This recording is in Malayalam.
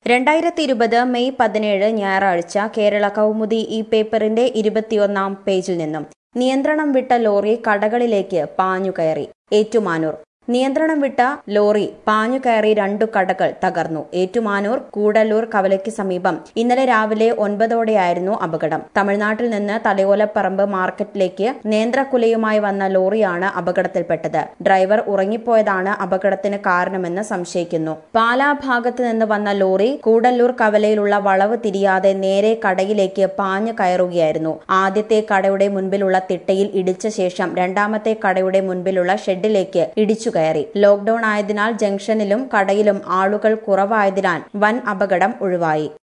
രണ്ടായിരത്തി ഇരുപത് മെയ് പതിനേഴ് ഞായറാഴ്ച കേരള കൗമുദി ഈ പേപ്പറിന്റെ ഇരുപത്തിയൊന്നാം പേജിൽ നിന്നും നിയന്ത്രണം വിട്ട ലോറി കടകളിലേക്ക് പാഞ്ഞുകയറി ഏറ്റുമാനൂർ നിയന്ത്രണം വിട്ട ലോറി പാഞ്ഞുകയറി രണ്ടു കടകൾ തകർന്നു ഏറ്റുമാനൂർ കൂടല്ലൂർ കവലയ്ക്ക് സമീപം ഇന്നലെ രാവിലെ ഒൻപതോടെയായിരുന്നു അപകടം തമിഴ്നാട്ടിൽ നിന്ന് തലയോലപ്പറമ്പ് മാർക്കറ്റിലേക്ക് നേന്ത്രക്കുലയുമായി വന്ന ലോറിയാണ് അപകടത്തിൽപ്പെട്ടത് ഡ്രൈവർ ഉറങ്ങിപ്പോയതാണ് അപകടത്തിന് കാരണമെന്ന് സംശയിക്കുന്നു പാലാ ഭാഗത്ത് നിന്ന് വന്ന ലോറി കൂടല്ലൂർ കവലയിലുള്ള വളവ് തിരിയാതെ നേരെ കടയിലേക്ക് പാഞ്ഞു കയറുകയായിരുന്നു ആദ്യത്തെ കടയുടെ മുൻപിലുള്ള തിട്ടയിൽ ഇടിച്ച ശേഷം രണ്ടാമത്തെ കടയുടെ മുൻപിലുള്ള ഷെഡിലേക്ക് ഇടിച്ചു കയറി ലോക്ഡൌൺ ആയതിനാൽ ജംഗ്ഷനിലും കടയിലും ആളുകൾ കുറവായതിനാൽ വൻ അപകടം ഒഴിവായി